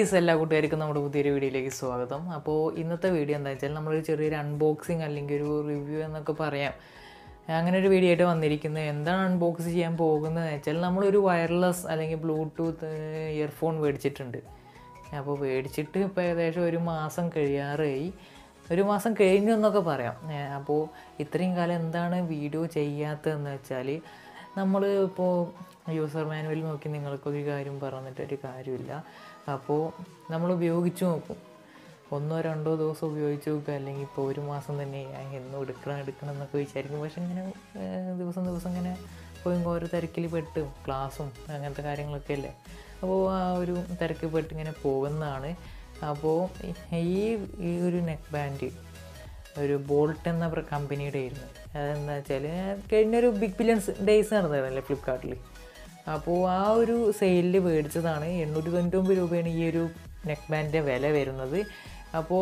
guys എല്ലാ കൂട്ടുകാർക്കും നമ്മുടെ പുതിയൊരു വീഡിയോയിലേക്ക് സ്വാഗതം അപ്പോൾ ഇന്നത്തെ വീഡിയോ എന്താ വെച്ചാൽ നമ്മളൊരു ചെറിയൊരു അൺബോക്സിങ് അല്ലെങ്കിൽ ഒരു റിവ്യൂ എന്നൊക്കെ പറയാം അങ്ങനെ ഒരു വീഡിയോ ആയിട്ട് വന്നിരിക്കുന്നത് എന്താണ് അൺബോക്സ് ചെയ്യാൻ പോകുന്നത് വെച്ചാൽ നമ്മളൊരു വയർലെസ് അല്ലെങ്കിൽ ബ്ലൂടൂത്ത് ഇയർഫോൺ മേടിച്ചിട്ടുണ്ട് അപ്പോൾ മേടിച്ചിട്ട് ഇപ്പോൾ ഏകദേശം ഒരു മാസം കഴിയാറായി ഒരു മാസം കഴിഞ്ഞു എന്നൊക്കെ പറയാം ഏഹ് അപ്പോൾ ഇത്രയും കാലം എന്താണ് വീഡിയോ ചെയ്യാത്തതെന്ന് വെച്ചാൽ നമ്മൾ ഇപ്പോൾ യൂസർ മാനുവൽ നോക്കി നിങ്ങൾക്കൊരു കാര്യം പറഞ്ഞിട്ടൊരു കാര്യമില്ല അപ്പോൾ നമ്മൾ ഉപയോഗിച്ച് നോക്കും ഒന്നോ രണ്ടോ ദിവസം ഉപയോഗിച്ച് നോക്കുക അല്ലെങ്കിൽ ഇപ്പോൾ ഒരു മാസം തന്നെ ഞാൻ എന്നും എടുക്കണം എടുക്കണം എന്നൊക്കെ വിചാരിക്കും പക്ഷെ ഇങ്ങനെ ഏഹ്, ദിവസം ദിവസം ഇങ്ങനെ പോയി ഓരോ തിരക്കിൽ പെട്ട് ക്ലാസ്സും അങ്ങനത്തെ കാര്യങ്ങളൊക്കെ അല്ലേ അപ്പോൾ ആ ഒരു തിരക്കിൽ പെട്ട് ഇങ്ങനെ പോകുന്നതാണ് അപ്പോൾ ഈ ഈ ഒരു നെക്ക് ബാൻഡ് ഒരു ബോൾട്ട് എന്ന പ്ര- കമ്പനിയുടെ ആയിരുന്നു അതെന്താ വെച്ചാൽ കഴിഞ്ഞൊരു ബിഗ് ബില്യൺസ് ഡേയ്സ് നടന്നതല്ലേ ഫ്ലിപ്കാർട്ടിൽ അപ്പോൾ ആ ഒരു സെയിലിൽ മേടിച്ചതാണ് എണ്ണൂറ്റി തൊണ്ണൂറ്റൊമ്പത് രൂപയാണ് ഈ ഒരു നെക്ക് ബാൻഡിൻ്റെ വില വരുന്നത് അപ്പോൾ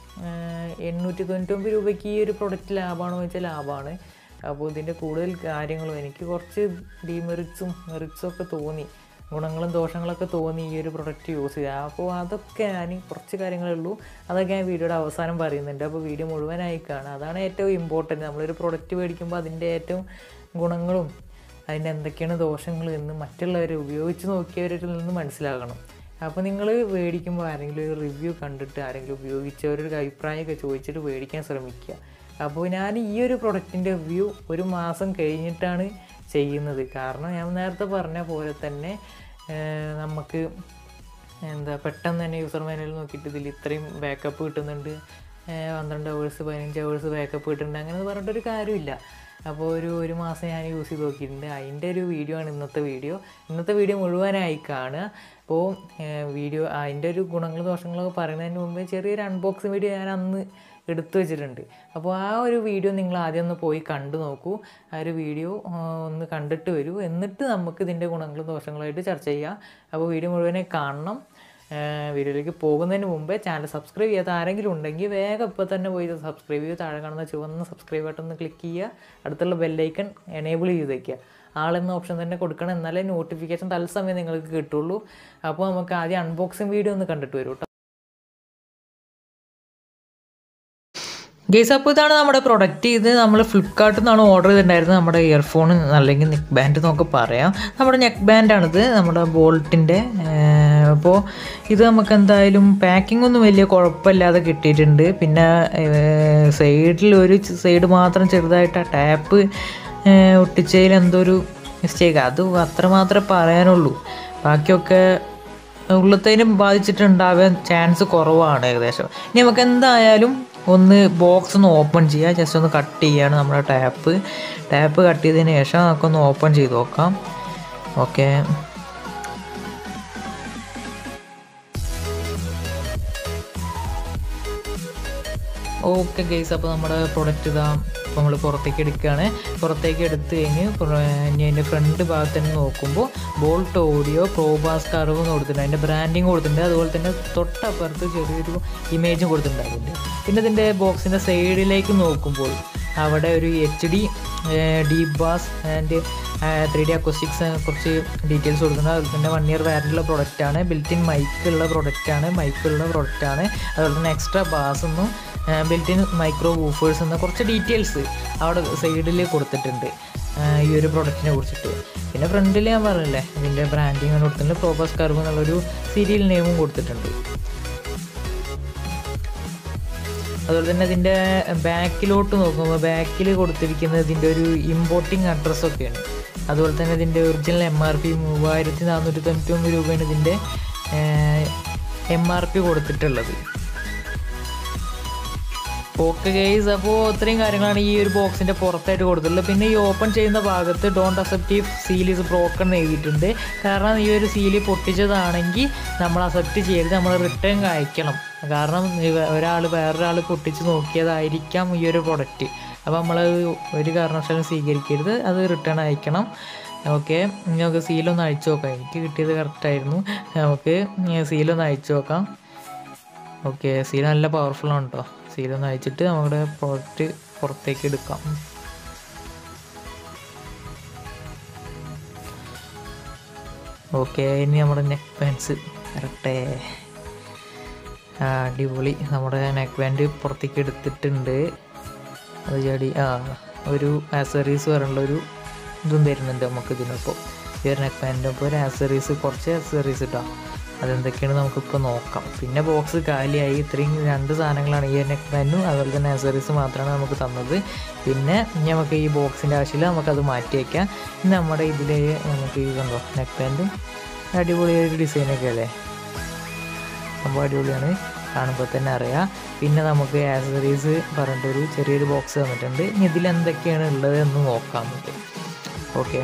എണ്ണൂറ്റി തൊണ്ണൂറ്റൊമ്പത് രൂപയ്ക്ക് ഈ ഒരു പ്രൊഡക്റ്റ് ലാഭമാണോ എന്ന് വെച്ചാൽ ലാഭമാണ് അപ്പോൾ ഇതിൻ്റെ കൂടുതൽ കാര്യങ്ങളും എനിക്ക് കുറച്ച് ഡിമെറിറ്റ്സും മെറിറ്റ്സും ഒക്കെ തോന്നി ഗുണങ്ങളും ദോഷങ്ങളൊക്കെ തോന്നി ഈ ഒരു പ്രൊഡക്റ്റ് യൂസ് ചെയ്യുക അപ്പോൾ അതൊക്കെ ഞാൻ കുറച്ച് കാര്യങ്ങളേ ഉള്ളൂ അതൊക്കെ ഞാൻ വീഡിയോയുടെ അവസാനം പറയുന്നുണ്ട് അപ്പോൾ വീഡിയോ മുഴുവനായി കാണുക അതാണ് ഏറ്റവും ഇമ്പോർട്ടൻറ്റ് നമ്മളൊരു പ്രൊഡക്റ്റ് മേടിക്കുമ്പോൾ അതിൻ്റെ ഏറ്റവും ഗുണങ്ങളും അതിൻ്റെ എന്തൊക്കെയാണ് ദോഷങ്ങൾ എന്ന് മറ്റുള്ളവർ ഉപയോഗിച്ച് നോക്കിയവരിൽ നിന്ന് മനസ്സിലാകണം അപ്പോൾ നിങ്ങൾ മേടിക്കുമ്പോൾ ആരെങ്കിലും ഒരു റിവ്യൂ കണ്ടിട്ട് ആരെങ്കിലും ഉപയോഗിച്ചവരൊരു അഭിപ്രായമൊക്കെ ചോദിച്ചിട്ട് മേടിക്കാൻ ശ്രമിക്കുക അപ്പോൾ ഞാൻ ഈ ഒരു പ്രൊഡക്റ്റിൻ്റെ റിവ്യൂ ഒരു മാസം കഴിഞ്ഞിട്ടാണ് ചെയ്യുന്നത് കാരണം ഞാൻ നേരത്തെ പറഞ്ഞ പോലെ തന്നെ ഏഹ്, നമുക്ക് എന്താ പെട്ടെന്ന് തന്നെ യൂസർ മാനുവൽ നോക്കിയിട്ട് ഇതിൽ ഇത്രയും ബാക്കപ്പ് കിട്ടുന്നുണ്ട് ഏഹ് പന്ത്രണ്ട് അവേഴ്സ് പതിനഞ്ച് അവേഴ്സ് ബാക്കപ്പ് കിട്ടുന്നുണ്ട് അങ്ങനെ പറഞ്ഞിട്ടൊരു കാര്യമില്ല അപ്പോൾ ഒരു ഒരു മാസം ഞാൻ യൂസ് ചെയ്ത് നോക്കിയിട്ടുണ്ട് അതിൻ്റെ ഒരു വീഡിയോ ആണ് ഇന്നത്തെ വീഡിയോ ഇന്നത്തെ വീഡിയോ മുഴുവനായി കാണുക അപ്പോൾ വീഡിയോ അതിൻ്റെ ഒരു ഗുണങ്ങളും ദോഷങ്ങളൊക്കെ പറയുന്നതിന് മുമ്പേ ചെറിയൊരു അൺബോക്സിങ് വീഡിയോ ഞാൻ അന്ന് എടുത്തു വെച്ചിട്ടുണ്ട് അപ്പോൾ ആ ഒരു വീഡിയോ നിങ്ങൾ ആദ്യം ഒന്ന് പോയി കണ്ടു നോക്കൂ ആ ഒരു വീഡിയോ ആ, ഒന്ന് കണ്ടിട്ട് വരൂ എന്നിട്ട് നമുക്ക് ഇതിൻ്റെ ഗുണങ്ങളും ദോഷങ്ങളായിട്ട് ചർച്ച ചെയ്യാം അപ്പോൾ വീഡിയോ മുഴുവനെ കാണണം ഏഹ് വീഡിയോയിലേക്ക് പോകുന്നതിന് മുമ്പേ ചാനൽ സബ്സ്ക്രൈബ് ചെയ്യാത്ത ആരെങ്കിലും ഉണ്ടെങ്കിൽ വേഗം ഇപ്പോൾ തന്നെ പോയി സബ്സ്ക്രൈബ് ചെയ്ത് താഴെ കാണുന്ന ചുവന്ന സബ്സ്ക്രൈബ് ബട്ടൺ ഒന്ന് ക്ലിക്ക് ചെയ്യുക അടുത്തുള്ള ബെല്ലൈക്കൺ എനേബിൾ ചെയ്ത് വയ്ക്കുക ആളെന്ന ഓപ്ഷൻ തന്നെ കൊടുക്കണം എന്നാലേ നോട്ടിഫിക്കേഷൻ തത്സമയം നിങ്ങൾക്ക് കിട്ടുള്ളൂ അപ്പോൾ നമുക്ക് ആദ്യം അൺബോക്സിങ് വീഡിയോ ഒന്ന് കണ്ടിട്ട് വരൂ കേട്ടോ ഗേസ് അപ്പോൾ ഇതാണ് നമ്മുടെ പ്രൊഡക്റ്റ് ഇത് നമ്മൾ ഫ്ലിപ്കാർട്ടിൽ നിന്നാണ് ഓർഡർ ചെയ്തിട്ടുണ്ടായിരുന്നത് നമ്മുടെ ഇയർഫോൺ അല്ലെങ്കിൽ നെക്ക് ബാൻഡ് എന്നൊക്കെ പറയാം നമ്മുടെ നെക്ക് ബാൻഡാണിത് നമ്മുടെ ബോൾട്ടിൻ്റെ അപ്പോൾ ഇത് നമുക്ക് എന്തായാലും പാക്കിംഗ് ഒന്നും വലിയ കുഴപ്പമില്ലാതെ കിട്ടിയിട്ടുണ്ട് പിന്നെ സൈഡിൽ ഒരു സൈഡ് മാത്രം ചെറുതായിട്ട് ആ ടാപ്പ് ഒട്ടിച്ചതിൽ എന്തോ ഒരു മിസ്റ്റേക്ക് അത് അത്രമാത്രമേ പറയാനുള്ളൂ ബാക്കിയൊക്കെ ഉള്ളത്തേനും ബാധിച്ചിട്ടുണ്ടാവാൻ ചാൻസ് കുറവാണ് ഏകദേശം ഇനി നമുക്ക് എന്തായാലും ഒന്ന് ബോക്സ് ഒന്ന് ഓപ്പൺ ചെയ്യുക ജസ്റ്റ് ഒന്ന് കട്ട് ചെയ്യാണ് നമ്മുടെ ടാപ്പ് ടാപ്പ് കട്ട് ചെയ്തതിന് ശേഷം നമുക്കൊന്ന് ഓപ്പൺ ചെയ്ത് നോക്കാം ഓക്കെ ഓക്കെ ഗൈസ് അപ്പോൾ നമ്മുടെ പ്രൊഡക്റ്റ് ഇതാ ഇപ്പോൾ നമ്മൾ പുറത്തേക്ക് എടുക്കുകയാണ് പുറത്തേക്ക് എടുത്തു കഴിഞ്ഞ് പുറ- ഇനി അതിൻ്റെ ഫ്രണ്ട് ഭാഗത്ത് തന്നെ നോക്കുമ്പോൾ ബോൾട്ട് ഓഡിയോ പ്രോബാസ് കർവ് എന്ന് കൊടുത്തിട്ടുണ്ട് അതിൻ്റെ ബ്രാൻഡിങ് കൊടുത്തിട്ടുണ്ട് അതുപോലെ തന്നെ തൊട്ടപ്പുറത്ത് ചെറിയൊരു ഇമേജും കൊടുത്തിട്ടുണ്ട് അതിൻ്റെ പിന്നെ ഇതിൻ്റെ ബോക്സിൻ്റെ സൈഡിലേക്ക് നോക്കുമ്പോൾ അവിടെ ഒരു H D deep bass and three D acoustics കുറച്ച് ഡീറ്റെയിൽസ് കൊടുക്കുന്നത് അതുപോലെ തന്നെ വൺ ഇയർ വാറൻറ്റിയുള്ള പ്രൊഡക്റ്റാണ് ബിൽറ്റിൻ മൈക്കുള്ള പ്രൊഡക്റ്റാണ് മൈക്കുള്ള പ്രൊഡക്റ്റാണ് അതുപോലെ തന്നെ എക്സ്ട്രാ ബാസ് ഒന്നും ബിൽറ്റിൻ മൈക്രോ വൂഫേഴ്സ് എന്ന കുറച്ച് ഡീറ്റെയിൽസ് അവിടെ സൈഡിൽ കൊടുത്തിട്ടുണ്ട് ആ, ഈ ഒരു പ്രൊഡക്റ്റിനെ കുറിച്ചിട്ട് പിന്നെ ഫ്രണ്ടിൽ ഞാൻ പറഞ്ഞില്ലേ ഇതിൻ്റെ ബ്രാൻഡിങ് കൊടുത്തിട്ടുണ്ട് പ്രോബസ് കർവ് എന്നുള്ളൊരു സീരിയൽ നെയിമും കൊടുത്തിട്ടുണ്ട് അതുപോലെ തന്നെ ഇതിൻ്റെ ബാക്കിലോട്ട് നോക്കുമ്പോൾ ബാക്കിൽ കൊടുത്തിരിക്കുന്നത് ഇതിൻ്റെ ഒരു ഇമ്പോർട്ടിങ് അഡ്രസ്സൊക്കെയാണ് അതുപോലെ തന്നെ ഇതിൻ്റെ ഒറിജിനൽ എം ആർ പി മൂവായിരത്തി നാനൂറ്റി തൊണ്ണൂറ്റി ഒമ്പത് രൂപയാണ് ഇതിൻ്റെ എം ആർ പി കൊടുത്തിട്ടുള്ളത് ഓക്കെ ഗൈസ് അപ്പോൾ ഇത്രയും കാര്യങ്ങളാണ് ഈ ഒരു ബോക്സിൻ്റെ പുറത്തായിട്ട് കൊടുത്തിട്ടുള്ളത് പിന്നെ ഈ ഓപ്പൺ ചെയ്യുന്ന ഭാഗത്ത് ഡോണ്ട് അക്സെപ്റ്റ് ഈ സീൽ ഇസ് ബ്രോക്കൺ എന്ന് എഴുതിയിട്ടുണ്ട് കാരണം ഈ ഒരു സീല് പൊട്ടിച്ചതാണെങ്കിൽ നമ്മൾ അക്സെപ്റ്റ് ചെയ്യരുത് നമ്മൾ റിട്ടേൺ അയക്കണം കാരണം ഒരാൾ വേറൊരാൾ പൊട്ടിച്ച് നോക്കിയതായിരിക്കാം ഈ ഒരു പ്രൊഡക്റ്റ് അപ്പോൾ നമ്മൾ ഒരു കാരണവശാലും സ്വീകരിക്കരുത് അത് റിട്ടേൺ അയക്കണം ഓക്കെ നമുക്ക് സീലൊന്ന് അയച്ചു നോക്കാം എനിക്ക് കിട്ടിയത് കറക്റ്റായിരുന്നു നമുക്ക് സീലൊന്ന് അയച്ചു നോക്കാം ഓക്കെ സീൽ നല്ല പവർഫുൾ ആണ് കേട്ടോ സീൽ ഒന്ന് അയച്ചിട്ട് നമ്മുടെ പ്രോഡക്റ്റ് പുറത്തേക്ക് എടുക്കാം ഓക്കെ ഇനി നമ്മുടെ നെക്ക് പാൻസ് വരട്ടെ ആ, അടിപൊളി നമ്മുടെ നെക്ക് ബാൻഡ് പുറത്തേക്ക് എടുത്തിട്ടുണ്ട് അത് ചാടി ആ ഒരു ആക്സറീസ് പറഞ്ഞുള്ള ഒരു ഇതും തരുന്നുണ്ട് നമുക്ക് ഇതിനൊപ്പം ഈ ഒരു നെക്ക് ബാൻഡിൻ്റെ ഒപ്പം ഒരു ആക്സറീസ് കുറച്ച് ആക്സറീസ് ഇട്ടാം അതെന്തൊക്കെയാണ് നമുക്കിപ്പോൾ നോക്കാം പിന്നെ ബോക്സ് കാലിയായി ഇത്രയും രണ്ട് സാധനങ്ങളാണ് ഈ നെക്ക് ബാൻഡും അതുപോലെ തന്നെ ആക്സറീസ് മാത്രമാണ് നമുക്ക് തന്നത് പിന്നെ ഇനി നമുക്ക് ഈ ബോക്സിൻ്റെ ആവശ്യമില്ല നമുക്കത് മാറ്റി വയ്ക്കാം ഇനി നമ്മുടെ ഇതിൽ നമുക്ക് ഈ കണ്ടോ നെക്ക് ബാൻഡും അടിപൊളിയൊരു ഡിസൈനൊക്കെ അല്ലേ സംഭവം അടിപൊളിയാണ് കാണുമ്പോൾ തന്നെ അറിയാം പിന്നെ നമുക്ക് ആക്സസറീസ് പറഞ്ഞിട്ടൊരു ചെറിയൊരു ബോക്സ് തന്നിട്ടുണ്ട് ഇനി ഇതിൽ എന്തൊക്കെയാണ് ഉള്ളത് എന്ന് നോക്കാം നമുക്ക് ഓക്കെ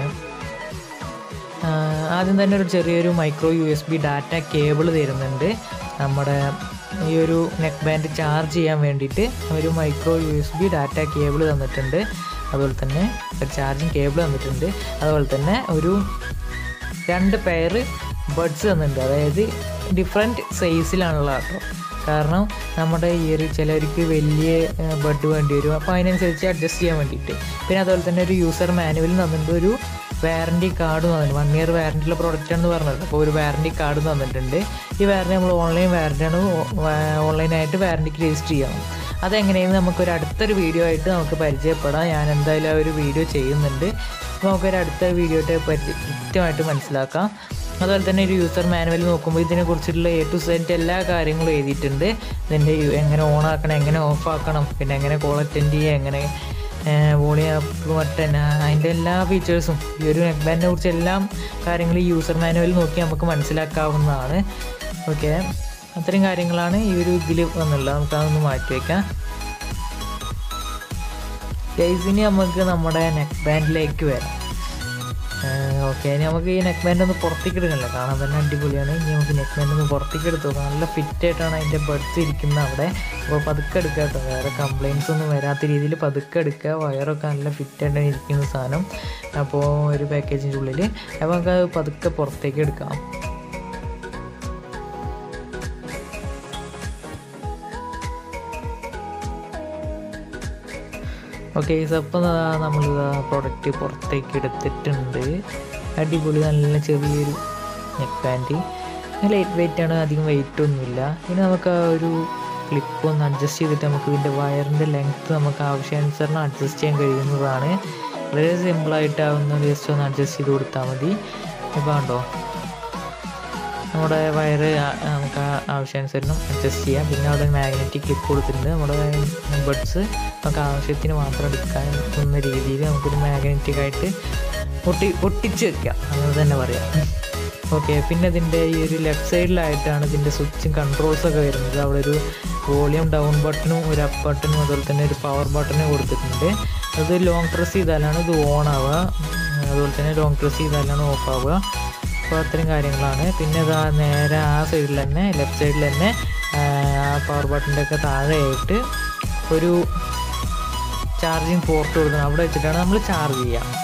ആദ്യം തന്നെ ഒരു ചെറിയൊരു micro U S B data cable തരുന്നുണ്ട് നമ്മുടെ ഈ ഒരു നെക്ക് ബാൻഡ് ചാർജ് ചെയ്യാൻ വേണ്ടിയിട്ട് ഒരു micro U S B data cable തന്നിട്ടുണ്ട് അതുപോലെ തന്നെ ഒരു ചാർജിങ് കേബിൾ തന്നിട്ടുണ്ട് അതുപോലെ തന്നെ ഒരു രണ്ട് പെയർ ബഡ്സ് തന്നിട്ടുണ്ട് അതായത് ഡിഫറെൻറ്റ് സൈസിലാണുള്ള കേട്ടോ കാരണം നമ്മുടെ ഈ ഒരു ചിലർക്ക് വലിയ ബഡ് വേണ്ടി വരും അപ്പോൾ അതിനനുസരിച്ച് അഡ്ജസ്റ്റ് ചെയ്യാൻ വേണ്ടിയിട്ട് പിന്നെ അതുപോലെ തന്നെ ഒരു യൂസർ മാനുവൽ തന്നിട്ടുണ്ട് ഒരു വാറൻറ്റി കാർഡ് തന്നിട്ടുണ്ട് വൺ ഇയർ വാറൻറ്റിയുള്ള പ്രോഡക്റ്റ് ആണെന്ന് പറഞ്ഞത് അപ്പോൾ ഒരു വാറൻറ്റി കാർഡ് തന്നിട്ടുണ്ട് ഈ വാറൻറ്റി നമ്മൾ ഓൺലൈൻ വാറൻറ്റിയാണ് ഓൺലൈനായിട്ട് വാറൻറ്റിക്ക് രജിസ്റ്റർ ചെയ്യണം അതെങ്ങനെയെന്ന് നമുക്കൊരു അടുത്തൊരു വീഡിയോ ആയിട്ട് നമുക്ക് പരിചയപ്പെടാം ഞാൻ എന്തായാലും ആ ഒരു വീഡിയോ ചെയ്യുന്നുണ്ട് അപ്പോൾ നമുക്കൊരു അടുത്ത വീഡിയോ ആയിട്ട് പരി കൃത്യമായിട്ട് മനസ്സിലാക്കാം അതുപോലെ തന്നെ ഒരു യൂസർ മാനുവൽ നോക്കുമ്പോൾ ഇതിനെക്കുറിച്ചുള്ള എ ടു സെറ്റ് എല്ലാ കാര്യങ്ങളും എഴുതിയിട്ടുണ്ട് ഇതിൻ്റെ യു- എങ്ങനെ ഓൺ ആക്കണം എങ്ങനെ ഓഫ് ആക്കണം പിന്നെ എങ്ങനെ കോൾ അറ്റൻഡ് ചെയ്യുക എങ്ങനെ വോളിയം അപ്പ് ബട്ടൺ അതിൻ്റെ എല്ലാ ഫീച്ചേഴ്സും ഈ ഒരു നെക്ക് ബാൻഡിനെ കുറിച്ച് എല്ലാം കാര്യങ്ങളും ഈ യൂസർ മാനുവൽ നോക്കി നമുക്ക് മനസ്സിലാക്കാവുന്നതാണ് ഓക്കെ അത്രയും കാര്യങ്ങളാണ് ഈ ഒരു ഇതിൽ വന്നുള്ളത് നമുക്ക് അതൊന്ന് മാറ്റി വയ്ക്കാം ഗൈസിന് നമുക്ക് നമ്മുടെ നെക്ക് ബാൻഡിലേക്ക് വരാം ഓക്കെ ഇനി നമുക്ക് ഈ നെക്ക് ബാൻഡ് ഒന്ന് പുറത്തേക്ക് എടുക്കണല്ലോ കാണാൻ തന്നെ അടിപൊളിയാണ് ഇനി നമുക്ക് നെക്ക് ബാൻഡ് ഒന്ന് പുറത്തേക്ക് എടുത്ത് നോക്കാം നല്ല ഫിറ്റ് ആയിട്ടാണ് അതിൻ്റെ ബഡ്സ് ഇരിക്കുന്നത് അവിടെ അപ്പോൾ പതുക്കെ എടുക്കുക കേട്ടോ വേറെ കംപ്ലയിൻസ് ഒന്നും വരാത്ത രീതിയിൽ പതുക്കെ എടുക്കുക വയറൊക്കെ നല്ല ഫിറ്റ് ആയിട്ടാണ് ഇരിക്കുന്ന സാധനം അപ്പോൾ ഒരു പാക്കേജിൻ്റെ ഉള്ളിൽ അപ്പോൾ നമുക്ക് അത് പതുക്കെ പുറത്തേക്ക് എടുക്കാം ഓക്കെ അപ്പോൾ നമ്മൾ പ്രൊഡക്റ്റ് പുറത്തേക്ക് എടുത്തിട്ടുണ്ട് അടിപൊളി നല്ല ചെറിയൊരു നെക്ക് പാൻറ്റ് ലൈറ്റ് വെയിറ്റ് ആണ് അധികം വെയിറ്റ് ഒന്നുമില്ല പിന്നെ നമുക്ക് ആ ഒരു ക്ലിപ്പ് ഒന്ന് അഡ്ജസ്റ്റ് ചെയ്തിട്ട് നമുക്ക് ഇതിൻ്റെ വയറിൻ്റെ ലെങ്ത്ത് നമുക്ക് ആവശ്യാനുസരണം അഡ്ജസ്റ്റ് ചെയ്യാൻ കഴിയുന്നതാണ് വളരെ സിമ്പിളായിട്ടാവുന്ന ജസ്റ്റ് ഒന്ന് അഡ്ജസ്റ്റ് ചെയ്ത് കൊടുത്താൽ മതി ഇപ്പോൾ കണ്ടോ നമ്മുടെ വയറ് ആ- നമുക്ക് ആ ആവശ്യാനുസരണം അഡ്ജസ്റ്റ് ചെയ്യാം പിന്നെ അവിടെ മാഗ്നറ്റിക് ക്ലിപ്പ് കൊടുത്തിട്ടുണ്ട് നമ്മുടെ ബഡ്സ് നമുക്ക് ആവശ്യത്തിന് മാത്രം എടുക്കാൻ എന്ന രീതിയിൽ നമുക്കൊരു മാഗ്നറ്റിക് ആയിട്ട് ഒട്ടി ഒട്ടിച്ച് വെക്കാം അങ്ങനെ തന്നെ പറയാം ഓക്കെ പിന്നെ ഇതിൻ്റെ ഈ ഒരു ലെഫ്റ്റ് സൈഡിലായിട്ടാണ് ഇതിൻ്റെ സ്വിച്ചും കൺട്രോൾസൊക്കെ വരുന്നത് അവിടെ ഒരു വോളിയം ഡൗൺ ബട്ടണും ഒരു അപ്പ് ബട്ടണും അതുപോലെ തന്നെ ഒരു പവർ ബട്ടണും കൊടുത്തിട്ടുണ്ട് അത് ലോങ് പ്രസ് ചെയ്താലാണ് ഇത് ഓൺ ആവുക അതുപോലെ തന്നെ ലോങ് പ്രസ് ചെയ്താലാണ് ഓഫ് ആവുക അപ്പോൾ അത്രയും കാര്യങ്ങളാണ് പിന്നെ ഇതാ നേരെ ആ സൈഡിൽ തന്നെ ലെഫ്റ്റ് സൈഡിൽ തന്നെ ആ പവർ ബട്ടൻ്റെ ഒക്കെ താഴെയായിട്ട് ഒരു ചാർജിങ് പോർട്ട് കൊടുക്കണം അവിടെ വെച്ചിട്ടാണ് നമ്മൾ ചാർജ് ചെയ്യുക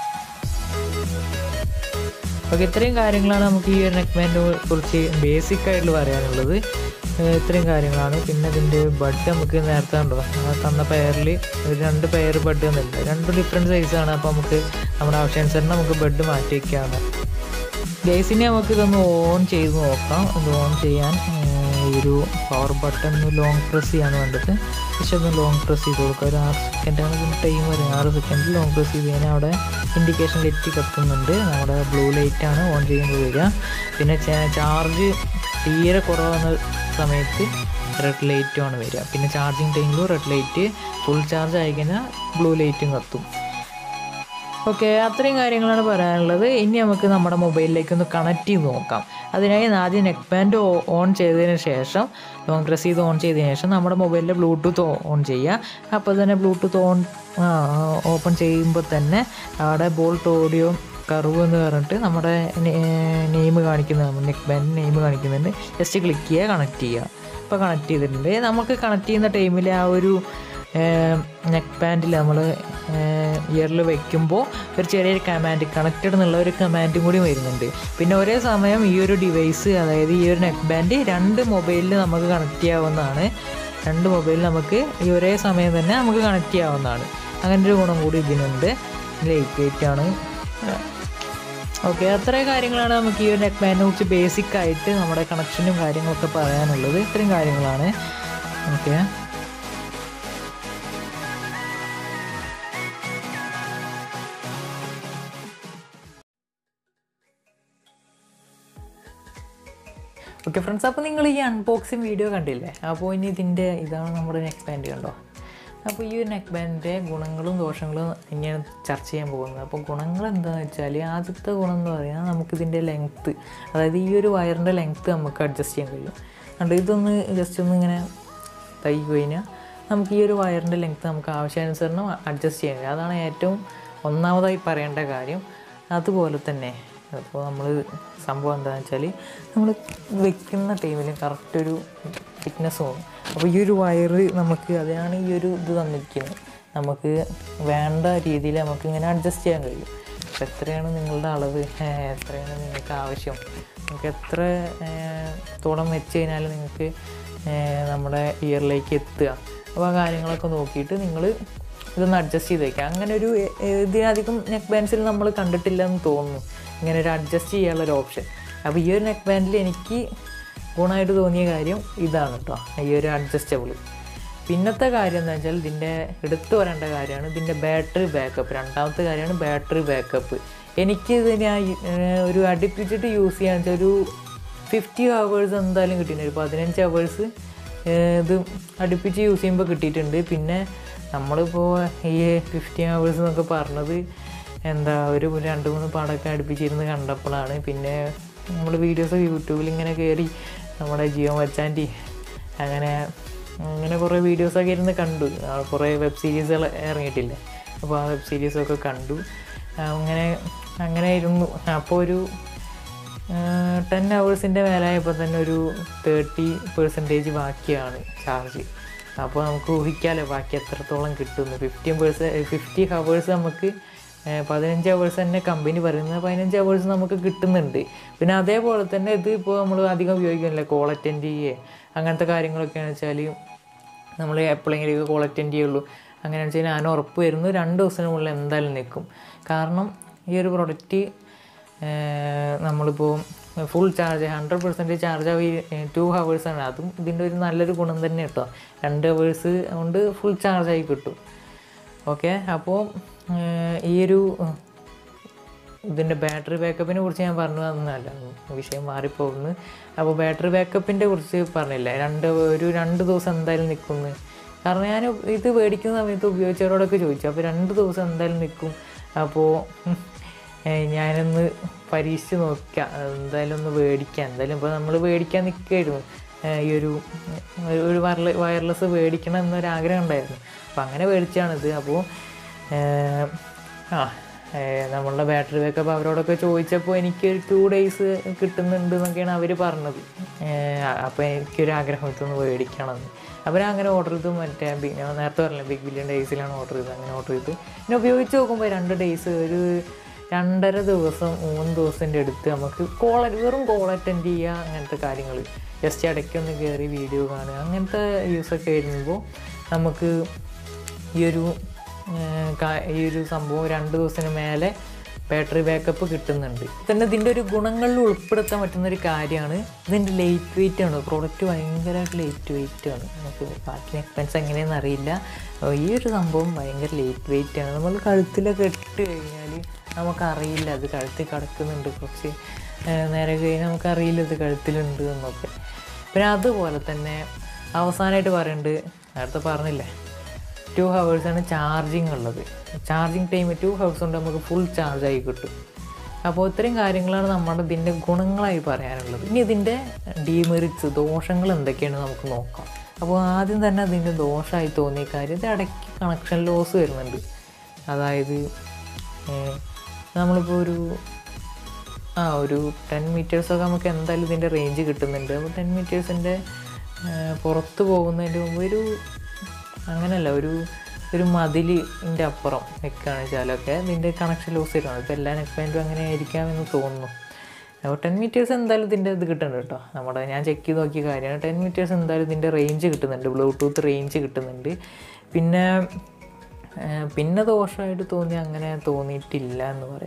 ഓക്കെ ഇത്രയും കാര്യങ്ങളാണ് നമുക്ക് ഈ ഒരു നെക്ക് ബാൻഡിനെ കുറിച്ച് ബേസിക് ആയിട്ട് പറയാനുള്ളത് ഏഹ് ഇത്രയും കാര്യങ്ങളാണ് പിന്നെ ഇതിൻ്റെ ബഡ് നമുക്ക് നേരത്തെ ഉണ്ടോ ആ തന്ന പെയറിൽ ഒരു രണ്ട് പെയർ ബഡ് തന്നിട്ടുണ്ട് രണ്ടും ഡിഫറെൻറ്റ് സൈസാണ് അപ്പോൾ നമുക്ക് നമ്മുടെ ആവശ്യാനുസരണം നമുക്ക് ബെഡ് മാറ്റി വയ്ക്കാവുന്ന ഗൈസിനെ നമുക്ക് ഇതൊന്ന് ഓൺ ചെയ്ത് നോക്കാം ഇത് ഓൺ ചെയ്യാൻ ഏഹ്, ഈ ഒരു പവർ ബട്ടൺ ഒന്ന് ലോങ് പ്രസ് ചെയ്യാണ് വേണ്ടത് പക്ഷെ ഒന്ന് ലോങ് പ്രസ് ചെയ്ത് കൊടുക്കുക ഒരു ആറ് സെക്കൻഡാണ് ഇതിന് ടൈം വരുന്നത് ആറ് സെക്കൻഡിൽ ലോങ് പ്രസ് ചെയ്ത് കഴിഞ്ഞാൽ അവിടെ ഇൻഡിക്കേഷൻ ലൈറ്റ് കത്തുന്നുണ്ട് നമ്മുടെ ബ്ലൂ ലൈറ്റാണ് ഓൺ ചെയ്യുമ്പോൾ വരിക പിന്നെ ചാർജ് തീരെ കുറവാകുന്ന സമയത്ത് റെഡ് ലൈറ്റുമാണ് വരിക പിന്നെ ചാർജിങ് ടൈമിലും റെഡ് ലൈറ്റ് ഫുൾ ചാർജ് ആയി കഴിഞ്ഞാൽ ബ്ലൂ ലൈറ്റും കത്തും ഓക്കെ അത്രയും കാര്യങ്ങളാണ് പറയാനുള്ളത് ഇനി നമുക്ക് നമ്മുടെ മൊബൈലിലേക്ക് ഒന്ന് കണക്ട് ചെയ്ത് നോക്കാം അതിനായി ആദ്യം നെക്ക് ബാൻഡ് ഓൺ ചെയ്തതിന് ശേഷം ലോങ് പ്രസ് ചെയ്ത് ഓൺ ചെയ്തതിന് ശേഷം നമ്മുടെ മൊബൈലിലെ ബ്ലൂടൂത്ത് ഓൺ ചെയ്യുക അപ്പോൾ തന്നെ ബ്ലൂടൂത്ത് ഓൺ ഓപ്പൺ ചെയ്യുമ്പോൾ തന്നെ അവിടെ ബോൾട്ട് ഓഡിയോ കർവ് എന്ന് പറഞ്ഞിട്ട് നമ്മുടെ നെയിം കാണിക്കുന്ന നെക്ക് ബാൻഡ് നെയിം കാണിക്കുന്നുണ്ട് ജസ്റ്റ് ക്ലിക്ക് ചെയ്യുക കണക്ട് ചെയ്യുക ഇപ്പോൾ കണക്ട് ചെയ്തിട്ടുണ്ട് നമുക്ക് കണക്ട് ചെയ്യുന്ന ടൈമിൽ ആ ഒരു നെക്ക് ബാൻഡിൽ നമ്മൾ ഇയറിൽ വെക്കുമ്പോൾ ഒരു ചെറിയൊരു കമാൻഡ് കണക്റ്റഡ് എന്നുള്ള ഒരു കമാൻഡും കൂടി വരുന്നുണ്ട് പിന്നെ ഒരേ സമയം ഈ ഒരു ഡിവൈസ് അതായത് ഈ ഒരു നെക്ക് ബാൻഡ് രണ്ട് മൊബൈലിൽ നമുക്ക് കണക്ട് ചെയ്യാവുന്നതാണ് രണ്ട് മൊബൈലിൽ നമുക്ക് ഈ ഒരേ സമയം തന്നെ നമുക്ക് കണക്ട് ചെയ്യാവുന്നതാണ് അങ്ങനെ ഒരു ഗുണം കൂടി ഇതിനുണ്ട് ലൈറ്റ് വെയിറ്റ് ആണ് ഓക്കെ അത്രയും കാര്യങ്ങളാണ് നമുക്ക് ഈ ഒരു നെക്ക് ബാൻഡിനെ കുറിച്ച് ബേസിക് ആയിട്ട് നമ്മുടെ കണക്ഷനും കാര്യങ്ങളൊക്കെ പറയാനുള്ളത് ഇത്രയും കാര്യങ്ങളാണ് ഓക്കെ ഓക്കെ ഫ്രണ്ട്സ് അപ്പോൾ നിങ്ങൾ ഈ അൺബോക്സിങ് വീഡിയോ കണ്ടില്ലേ അപ്പോൾ ഇനി ഇതിൻ്റെ ഇതാണ് നമ്മുടെ നെക്ക് ബാൻഡ് കണ്ടോ അപ്പോൾ ഈ ഒരു നെക്ക് ബാൻഡിൻ്റെ ഗുണങ്ങളും ദോഷങ്ങളും ഇനിയാണ് ചർച്ച ചെയ്യാൻ പോകുന്നത് അപ്പോൾ ഗുണങ്ങൾ എന്താണെന്ന് വെച്ചാൽ ആദ്യത്തെ ഗുണം എന്ന് പറയുന്നത് നമുക്കിതിൻ്റെ ലെങ്ത്ത് അതായത് ഈ ഒരു വയറിൻ്റെ ലെങ്ത്ത് നമുക്ക് അഡ്ജസ്റ്റ് ചെയ്യാൻ കഴിയും കണ്ടോ ഇതൊന്ന് ജസ്റ്റ് ഒന്ന് ഇങ്ങനെ തൈ കഴിഞ്ഞാൽ നമുക്ക് ഈ ഒരു വയറിൻ്റെ ലെങ്ത്ത് നമുക്ക് ആവശ്യാനുസരണം അഡ്ജസ്റ്റ് ചെയ്യാൻ കഴിയും അതാണ് ഏറ്റവും ഒന്നാമതായി പറയേണ്ട കാര്യം അതുപോലെ തന്നെ അപ്പോൾ നമ്മൾ സംഭവം എന്താണെന്ന് വെച്ചാൽ നമ്മൾ വെക്കുന്ന ടൈമിൽ കറക്റ്റ് ഒരു ഫിറ്റ്നസ് തോന്നും അപ്പോൾ ഈ ഒരു വയറ് നമുക്ക് അതാണ് ഈ ഒരു ഇത് തന്നിരിക്കുന്നത് നമുക്ക് വേണ്ട രീതിയിൽ നമുക്ക് ഇങ്ങനെ അഡ്ജസ്റ്റ് ചെയ്യാൻ കഴിയും അപ്പോൾ എത്രയാണ് നിങ്ങളുടെ അളവ് ഏഹ് എത്രയാണ് നിങ്ങൾക്ക് ആവശ്യം നമുക്ക് എത്ര ഏഹ് തോളം വെച്ച് കഴിഞ്ഞാൽ നിങ്ങൾക്ക് ഏഹ് നമ്മുടെ ഇയറിലേക്ക് എത്തുക അപ്പോൾ ആ കാര്യങ്ങളൊക്കെ നോക്കിയിട്ട് നിങ്ങൾ ഇതൊന്ന് അഡ്ജസ്റ്റ് ചെയ്ത് വയ്ക്കുക അങ്ങനെ ഒരു ഏഹ്, ഇതിനധികം നെക്ക് ബാൻഡ്സിൽ നമ്മൾ കണ്ടിട്ടില്ല എന്ന് തോന്നുന്നു ഇങ്ങനെ ഒരു അഡ്ജസ്റ്റ് ചെയ്യാനുള്ള ഒരു ഓപ്ഷൻ അപ്പോൾ ഈ ഒരു നെക്ക് ബാൻഡിൽ എനിക്ക് ഗുണമായിട്ട് തോന്നിയ കാര്യം ഇതാണ് കേട്ടോ ഈ ഒരു അഡ്ജസ്റ്റബിൾ പിന്നത്തെ കാര്യം എന്താ വെച്ചാൽ ഇതിൻ്റെ എടുത്തു പറയേണ്ട കാര്യമാണ് ഇതിൻ്റെ ബാറ്ററി ബാക്കപ്പ് രണ്ടാമത്തെ കാര്യമാണ് ബാറ്ററി ബാക്കപ്പ് എനിക്ക് ഇതിനെ ഏഹ്, ഒരു അടുപ്പിച്ചിട്ട് യൂസ് ചെയ്യാന്ന് വെച്ചാൽ ഒരു ഫിഫ്റ്റി ഹവേഴ്സ് എന്തായാലും കിട്ടിയിട്ടുണ്ട് ഒരു പതിനഞ്ച് ഹവേഴ്സ് ഇത് അടുപ്പിച്ച് യൂസ് ചെയ്യുമ്പോൾ കിട്ടിയിട്ടുണ്ട് പിന്നെ നമ്മളിപ്പോൾ ഈ ഫിഫ്റ്റി ഹവേഴ്സ് എന്നൊക്കെ പറഞ്ഞത് എന്താ ഒരു രണ്ട് മൂന്ന് പടമൊക്കെ അടുപ്പിച്ചിരുന്ന് കണ്ടപ്പോഴാണ് പിന്നെ നമ്മൾ വീഡിയോസ് യൂട്യൂബിൽ ഇങ്ങനെ കയറി നമ്മുടെ ജിയോ മച്ചാൻറ്റി അങ്ങനെ അങ്ങനെ കുറേ വീഡിയോസൊക്കെ ഇരുന്ന് കണ്ടു ആ, കുറേ വെബ് സീരീസുകൾ ഇറങ്ങിയിട്ടില്ലേ അപ്പോൾ ആ വെബ് സീരീസൊക്കെ കണ്ടു ആ, അങ്ങനെ അങ്ങനെ ഇരുന്നു അപ്പോൾ ഒരു ടെൻ ഹവേഴ്സിൻ്റെ മേലായപ്പോൾ തന്നെ ഒരു തേർട്ടി പെർസെൻറ്റേജ് ബാക്കിയാണ് ചാർജ് അപ്പോൾ നമുക്ക് ഊഹിക്കാമല്ലോ ബാക്കി എത്രത്തോളം കിട്ടുന്നു ഫിഫ്റ്റീൻ പേഴ്സ ഫിഫ്റ്റി ഹവേഴ്സ് നമുക്ക് ഏഹ്, പതിനഞ്ച് ഹവേഴ്സ് തന്നെ കമ്പനി പറയുന്നത് പതിനഞ്ച് ഹവേഴ്സ് നമുക്ക് കിട്ടുന്നുണ്ട് പിന്നെ അതേപോലെ തന്നെ ഇത് ഇപ്പോൾ നമ്മൾ അധികം ഉപയോഗിക്കുന്നില്ല കോൾ അറ്റൻഡ് ചെയ്യേ അങ്ങനത്തെ കാര്യങ്ങളൊക്കെയാണെന്ന് വെച്ചാൽ നമ്മൾ എപ്പോഴെങ്കിലും കോൾ അറ്റൻഡ് ചെയ്യുള്ളൂ അങ്ങനെയാണെന്ന് വെച്ചാൽ ഞാൻ ഉറപ്പ് വരുന്നു രണ്ട് ദിവസത്തിനുള്ളിൽ എന്തായാലും നിൽക്കും കാരണം ഈ ഒരു പ്രൊഡക്റ്റ് നമ്മളിപ്പോൾ full charge hundred percentage charge ആയി ടു ഹവേഴ്സാണ് അതും ഇതിൻ്റെ ഒരു നല്ലൊരു ഗുണം തന്നെ കേട്ടോ രണ്ട് ഹവേഴ്സ് കൊണ്ട് ഫുൾ ചാർജായി കിട്ടും ഓക്കെ അപ്പോൾ ഈ ഒരു ഏഹ്, ഇതിൻ്റെ ബാറ്ററി ബാക്കപ്പിനെ കുറിച്ച് ഞാൻ പറഞ്ഞു തന്നല്ല വിഷയം മാറിപ്പോകുന്നു അപ്പോൾ ബാറ്ററി ബാക്കപ്പിൻ്റെ കുറിച്ച് പറഞ്ഞില്ല രണ്ട് ഒരു രണ്ട് ദിവസം എന്തായാലും നിൽക്കുന്നു കാരണം ഞാൻ ഇത് മേടിക്കുന്ന സമയത്ത് ഉപയോഗിച്ചവരോടൊക്കെ ചോദിച്ചു അപ്പോൾ രണ്ട് ദിവസം എന്തായാലും നിൽക്കും അപ്പോൾ ഏഹ്, ഞാനൊന്ന് പരീക്ഷിച്ച് നോക്കാം എന്തായാലും ഒന്ന് മേടിക്കാം എന്തായാലും ഇപ്പോൾ നമ്മൾ മേടിക്കാൻ നിൽക്കുകയായിരുന്നു ഏഹ്, ഈ ഒരു ഒരു- ഒരു വയർല വയർലെസ് മേടിക്കണം എന്നൊരാഗ്രഹം ഉണ്ടായിരുന്നു അപ്പോൾ അങ്ങനെ മേടിച്ചാണിത് അപ്പോൾ ഏഹ്, ആ ഏഹ് നമ്മളുടെ ബാറ്ററി ബാക്കപ്പ് അവരോടൊക്കെ ചോദിച്ചപ്പോൾ എനിക്ക് ഒരു ടു ഡേയ്സ് കിട്ടുന്നുണ്ട് എന്നൊക്കെയാണ് അവർ പറഞ്ഞത് അപ്പോൾ എനിക്കൊരു ആഗ്രഹം ഇതൊന്ന് മേടിക്കണമെന്ന് അപ്പോൾ ഞാൻ അങ്ങനെ ഓർഡർ ചെയ്തു മറ്റേ ബി- ഞാൻ നേരത്തെ പറഞ്ഞില്ല ബിഗ് ബില്യൺ ഡേയ്സിലാണ് ഓർഡർ ചെയ്തത് അങ്ങനെ ഓർഡർ ചെയ്തു പിന്നെ ഉപയോഗിച്ച് നോക്കുമ്പോൾ രണ്ട് ഡേയ്സ് ഒരു രണ്ടര ദിവസം മൂന്ന് ദിവസത്തിൻ്റെ അടുത്ത് നമുക്ക് കോൾ വെറും കോൾ അറ്റൻഡ് ചെയ്യുക അങ്ങനത്തെ കാര്യങ്ങൾ ജസ്റ്റ് ഇടയ്ക്കൊന്ന് കയറി വീഡിയോ കാണുക അങ്ങനത്തെ യൂസൊക്കെ വരുമ്പോൾ നമുക്ക് ഈ ഒരു ഏർ, കാ- ഈ ഒരു സംഭവം രണ്ട് ദിവസത്തിന് മേലെ ബാറ്ററി ബാക്കപ്പ് കിട്ടുന്നുണ്ട് തന്നെ ഇതിൻ്റെ ഒരു ഗുണങ്ങളിൽ ഉൾപ്പെടുത്താൻ പറ്റുന്ന ഒരു കാര്യമാണ് ഇതിൻ്റെ ലേറ്റ് വെയിറ്റ് ആണ് പ്രോഡക്റ്റ് ഭയങ്കരമായിട്ട് ലേറ്റ് വെയിറ്റ് ആണ് നമുക്ക് ബാക്കി എക്സ്പെൻസ് എങ്ങനെയെന്ന് അറിയില്ല അപ്പോൾ ഈ ഒരു സംഭവം ഭയങ്കര ലേറ്റ് വെയിറ്റ് ആണ് നമ്മൾ കഴുത്തിലൊക്കെ ഇട്ട് കഴിഞ്ഞാൽ നമുക്കറിയില്ല അത് കഴുത്തിൽ കിടക്കുന്നുണ്ട് കുറച്ച് ഏർ, നേരെ കഴിഞ്ഞാൽ നമുക്കറിയില്ല ഇത് കഴുത്തിലുണ്ട് എന്നൊക്കെ പിന്നെ അതുപോലെ തന്നെ അവസാനമായിട്ട് പറയുന്നുണ്ട് നേരത്തെ പറഞ്ഞില്ലേ ടു ഹവേഴ്സാണ് ചാർജിങ് ഉള്ളത് ചാർജിങ് ടൈം ടു ഹവേഴ്സ് കൊണ്ട് നമുക്ക് ഫുൾ ചാർജായി കിട്ടും അപ്പോൾ ഇത്രയും കാര്യങ്ങളാണ് നമ്മുടെ ഇതിൻ്റെ ഗുണങ്ങളായി പറയാനുള്ളത് ഇനി ഇതിൻ്റെ ഡീമെറിറ്റ്സ് ദോഷങ്ങൾ എന്തൊക്കെയാണ് നമുക്ക് നോക്കാം അപ്പോൾ ആദ്യം തന്നെ അതിൻ്റെ ദോഷമായി തോന്നിയ കാര്യം ഇത് ഇടയ്ക്ക് കണക്ഷൻ ലോസ് വരുന്നുണ്ട് അതായത് ഏഹ്, നമ്മളിപ്പോൾ ഒരു ആ ഒരു ടെൻ മീറ്റേഴ്സൊക്കെ നമുക്ക് എന്തായാലും ഇതിൻ്റെ റേഞ്ച് കിട്ടുന്നുണ്ട് അപ്പോൾ ടെൻ മീറ്റേഴ്സിൻ്റെ പുറത്ത് പോകുന്നതിൻ്റെ മുമ്പ് ഒരു അങ്ങനെയല്ല ഒരു ഒരു മതിലിൻ്റെ അപ്പുറം നിൽക്കുകയാണ് വെച്ചാലൊക്കെ ഇതിൻ്റെ കണക്ഷൻ ലോസ് വരുന്നത് ഇപ്പോൾ എല്ലാ നെക്ക് ബാൻഡും അങ്ങനെ ആയിരിക്കാമെന്ന് തോന്നുന്നു അപ്പോൾ ടെൻ മീറ്റേഴ്സ് എന്തായാലും ഇതിൻ്റെ ഇത് കിട്ടുന്നുണ്ട് കേട്ടോ നമ്മുടെ ഞാൻ ചെക്ക് ചെയ്ത് നോക്കിയ കാര്യമാണ് ടെൻ മീറ്റേഴ്സ് എന്തായാലും ഇതിൻ്റെ റേഞ്ച് കിട്ടുന്നുണ്ട് ബ്ലൂടൂത്ത് റേഞ്ച് കിട്ടുന്നുണ്ട് പിന്നെ ഏഹ് പിന്നെ ദോഷമായിട്ട് തോന്നി അങ്ങനെ തോന്നിയിട്ടില്ല എന്ന് പറയാം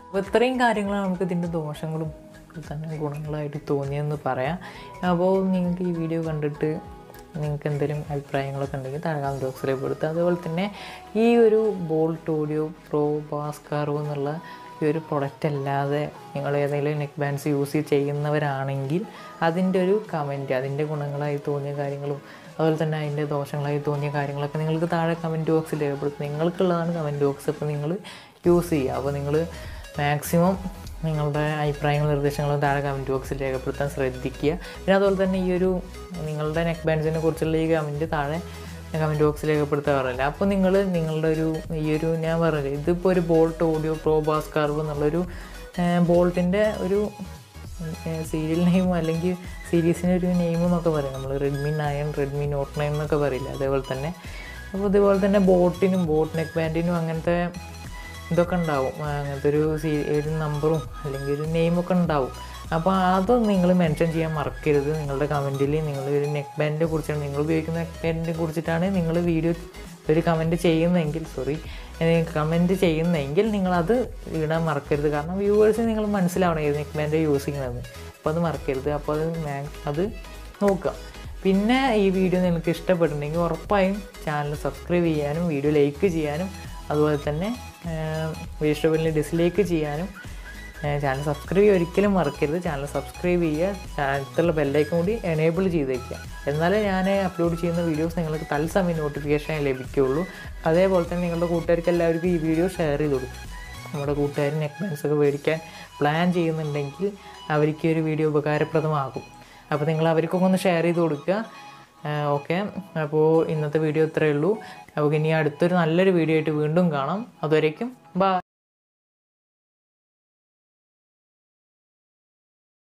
അപ്പോൾ ഇത്രയും കാര്യങ്ങളാണ് നമുക്ക് ഇതിൻ്റെ ദോഷങ്ങളും തന്നെ ഗുണങ്ങളായിട്ട് തോന്നിയെന്ന് പറയാം അപ്പോൾ നിങ്ങൾക്ക് ഈ വീഡിയോ കണ്ടിട്ട് നിങ്ങൾക്ക് എന്തെങ്കിലും അഭിപ്രായങ്ങളൊക്കെ ഉണ്ടെങ്കിൽ താഴെ കമൻറ്റ് ബോക്സിൽ പെടുത്തുക അതുപോലെ തന്നെ ഈ ഒരു ബോൾട്ട് ഓഡിയോ പ്രോ ബാസ്കാറോ എന്നുള്ള ഈ ഒരു പ്രൊഡക്റ്റ് അല്ലാതെ നിങ്ങൾ ഏതെങ്കിലും നെക്ക് ബാൻഡ്സ് യൂസ് ചെയ്യുന്നവരാണെങ്കിൽ അതിൻ്റെ ഒരു കമൻറ്റ് അതിൻ്റെ ഗുണങ്ങളായി തോന്നിയ കാര്യങ്ങളും അതുപോലെ തന്നെ അതിൻ്റെ ദോഷങ്ങളായി തോന്നിയ കാര്യങ്ങളൊക്കെ നിങ്ങൾക്ക് താഴെ കമൻറ്റ് ബോക്സിൽ രേഖപ്പെടുത്തും നിങ്ങൾക്കുള്ളതാണ് കമൻറ്റ് ബോക്സ് അപ്പോൾ നിങ്ങൾ യൂസ് ചെയ്യുക അപ്പോൾ നിങ്ങൾ മാക്സിമം നിങ്ങളുടെ അഭിപ്രായങ്ങളും നിർദ്ദേശങ്ങളും താഴെ കമൻറ്റ് ബോക്സിൽ രേഖപ്പെടുത്താൻ ശ്രദ്ധിക്കുക പിന്നെ അതുപോലെ തന്നെ ഈ ഒരു നിങ്ങളുടെ നെക്ക് ബാൻഡ്സിനെ കുറിച്ചുള്ള ഈ കമൻറ്റ് താഴെ കമൻറ്റ് ബോക്സിൽ രേഖപ്പെടുത്താറില്ല അപ്പോൾ നിങ്ങൾ നിങ്ങളുടെ ഒരു ഈ ഒരു ഞാൻ പറഞ്ഞില്ലേ ഇതിപ്പോൾ ഒരു Boult audio pro bass curve എന്നുള്ളൊരു ബോൾട്ടിൻ്റെ ഒരു സീരിയൽ നെയിമോ അല്ലെങ്കിൽ സീരീസിൻ്റെ ഒരു നെയിം എന്നൊക്കെ പറയും നമ്മൾ Redmi nine Redmi note nine എന്നൊക്കെ പറയില്ല അതേപോലെ തന്നെ അപ്പോൾ ഇതുപോലെ തന്നെ ബോട്ടിനും ബോട്ട് നെക്ക് ബാൻഡിനും അങ്ങനത്തെ ഇതൊക്കെ ഉണ്ടാവും ആ, അങ്ങനത്തെ ഒരു സീ ഒരു നമ്പറും അല്ലെങ്കിൽ ഒരു നെയിമൊക്കെ ഉണ്ടാവും അപ്പോൾ അതൊന്നും നിങ്ങൾ മെൻഷൻ ചെയ്യാൻ മറക്കരുത് നിങ്ങളുടെ കമൻറ്റിൽ നിങ്ങൾ ഒരു നെക്ക് ബാൻഡിനെ കുറിച്ചാണ് നിങ്ങൾ ഉപയോഗിക്കുന്ന നെക്ക് ബാൻഡിനെ കുറിച്ചിട്ടാണ് നിങ്ങൾ വീഡിയോ ഒരു കമൻറ്റ് ചെയ്യുന്നതെങ്കിൽ സോറി കമൻറ്റ് ചെയ്യുന്നതെങ്കിൽ നിങ്ങളത് ഇടാൻ മറക്കരുത് കാരണം വ്യൂവേഴ്സിന് നിങ്ങൾ മനസ്സിലാവണം ഏത് നെക്ക് ബാൻഡ് യൂസ് ചെയ്യണമെന്ന് അപ്പോൾ അത് മറക്കരുത് അപ്പോൾ അത് മാ- അത് നോക്കുക പിന്നെ ഈ വീഡിയോ നിങ്ങൾക്ക് ഇഷ്ടപ്പെട്ടിട്ടുണ്ടെങ്കിൽ ഉറപ്പായും ചാനൽ സബ്സ്ക്രൈബ് ചെയ്യാനും വീഡിയോ ലൈക്ക് ചെയ്യാനും അതുപോലെ തന്നെ ഇഷ്ടപ്പെട്ടില്ല ഡിസ്ലൈക്ക് ചെയ്യാനും ചാനൽ സബ്സ്ക്രൈബ് ചെയ്യുക ഒരിക്കലും മറക്കരുത് ചാനൽ സബ്സ്ക്രൈബ് ചെയ്യുക ചാനലത്തുള്ള ബെല്ലൈക്കും കൂടി എനേബിൾ ചെയ്ത് വയ്ക്കുക എന്നാലേ ഞാൻ അപ്ലോഡ് ചെയ്യുന്ന വീഡിയോസ് നിങ്ങൾക്ക് തത്സമയം നോട്ടിഫിക്കേഷൻ ലഭിക്കുകയുള്ളൂ അതേപോലെ തന്നെ നിങ്ങളുടെ കൂട്ടുകാർക്ക് എല്ലാവർക്കും ഈ വീഡിയോ ഷെയർ ചെയ്ത് കൊടുക്കും നമ്മുടെ കൂട്ടുകാർ നെക്ക് ബാൻഡ്സ് ഒക്കെ മേടിക്കാൻ പ്ലാൻ ചെയ്യുന്നുണ്ടെങ്കിൽ അവർക്ക് ഈ ഒരു വീഡിയോ ഉപകാരപ്രദമാകും അപ്പോൾ നിങ്ങൾ അവർക്കൊക്കെ ഒന്ന് ഷെയർ ചെയ്ത് കൊടുക്കുക ഓക്കെ അപ്പോൾ ഇന്നത്തെ വീഡിയോ ഇത്രയേ ഉള്ളൂ അപ്പോൾ ഇനി അടുത്തൊരു നല്ലൊരു വീഡിയോ ആയിട്ട് വീണ്ടും കാണാം അതുവരേക്കും ബൈ